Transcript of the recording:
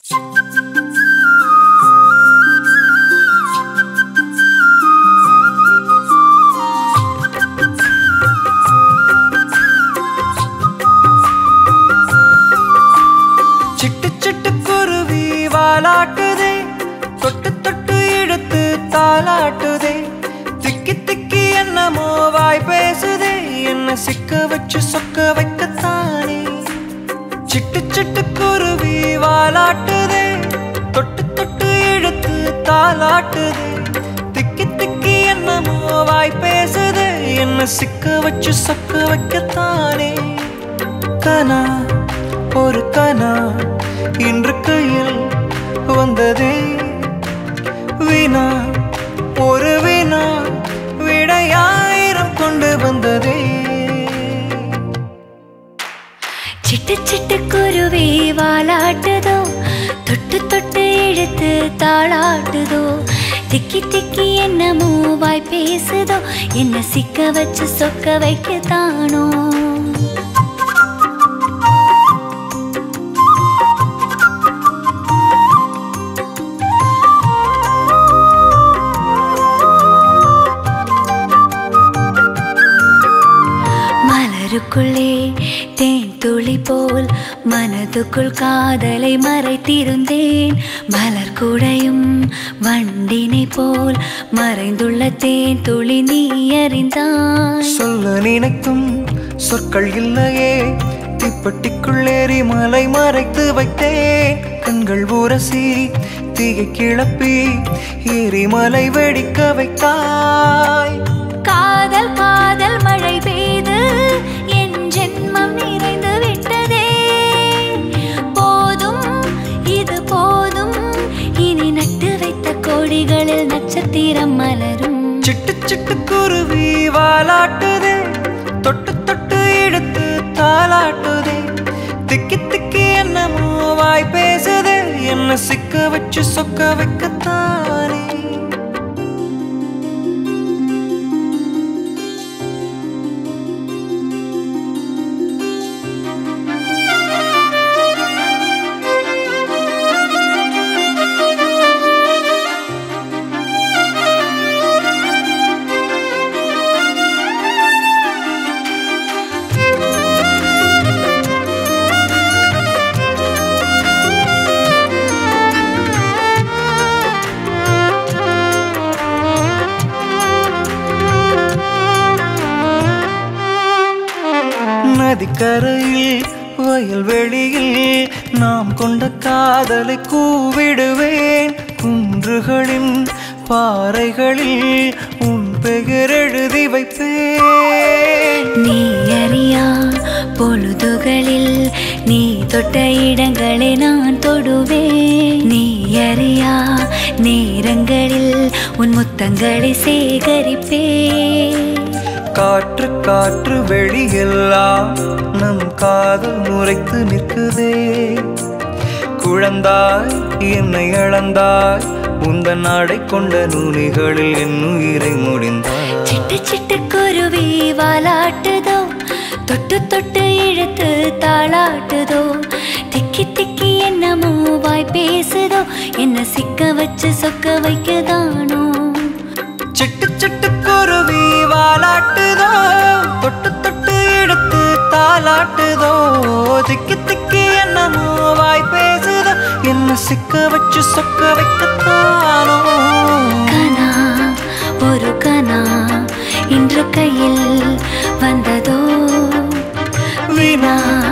சிட்டு சிட்டு குருவி வாலாட்டுதே தொட்டு தொட்டு இழுத்து தாலாட்டுதே திக்கி திக்கி என்னமோ வாய் பேசுதே என்ன சிக்க வச்சு சொக்க வைக்கத்தானே சிட்டு சிட்டு குருவி வாலாட்டுதே தொட்டு தொட்டு இழுத்து தாலாட்டுதே திக்கி திக்கி என்னமோ வாய் பேசுதே என்ன சிக்க வச்சு சொக்க வைக்கத்தானே கனா ஒரு கனா இன்று கையில் வந்ததே வீணா ஒரு வீணா விடையாயிரம் கொண்டு வந்ததே சிட்டு சிட்டு குருவி வாலாட்டுதோ தொட்டு தொட்டு இழுத்து தாளாட்டுதோ திக்கி திக்கி என்னமோ வாய் பேசுதோ என்ன சிக்க வச்சு சொக்க வைக்கத்தானோ மலருக்குள்ளே தேன் துளி போல் மனதுக்குள் காதலை மறைத்திருந்தேன் மலர் கூடையும் வண்டினை போல் மறைந்துள்ள தேன் துளி நீ அறிந்தாய் சொல்ல நினைத்தும் சொற்கள் இல்லையே தீப்பெட்டிக்குள்ளேறி மலை மறைத்து வைத்தேன் கண்கள் உரசி தீயை கிளப்பி எரிமலை வெடிக்க வைத்தாய் காதல் காதல் மழை பெய்து என் ஜென்மம் நிறைந்து விட்டதே போதும் இது போதும் இனி நட்டு வைத்த கோடிகளில் நட்சத்திரம் மலரும் சிட்டு சிட்டு குருவி வாலாட்டுதே தொட்டு தொட்டு இழுத்து தாலாட்டுதே திக்கி திக்கி என்னமோ வாய் பேசுதே என்ன சிக்க வச்சு சொக்க வைக்கத்தானே நதிக்கரையில் வயல்வெளியில் நாம் கொண்ட காதலை கூவிடுவேன் குன்றுகளின் பாறைகளில் உன் பெயர் எழுதி வைப்பேன் நீ அறியா பொழுதுகளில் நீ தொட்ட இடங்களை நான் தொடுவேன் நீ அறியா நேரங்களில் உன் முத்தங்களை சேகரிப்பேன் காற்று காற்று வெளியெல்லாம் நம் காதல் முறைத்து நிற்குதே குழந்தாய் என்னை அளந்தாய் உந்த நாடை கொண்ட நுனிகளில் என் உயிரை முடிந்தாய் சிட்டு சிட்டு குருவி வாலாட்டுதோ தொட்டு தொட்டு இழுத்து தாளாட்டுதோ திக்கி திக்கி என்னமோ வாய் பேசுதோ என்ன சிக்க வச்சு சொக்க வைக்கதானோ சிட்டு சிட்டு குருவி வாலாட்டுதோ தொட்டு தொட்டு எடுத்து தாலாட்டுதோ திக்கி திக்கி என்னமோ வாய் பேசுதோ என்ன சிக்க வச்சு சொக்க வைக்கத்தானோ கனா ஒரு கனா இன்று கையில் வந்ததோ வீணா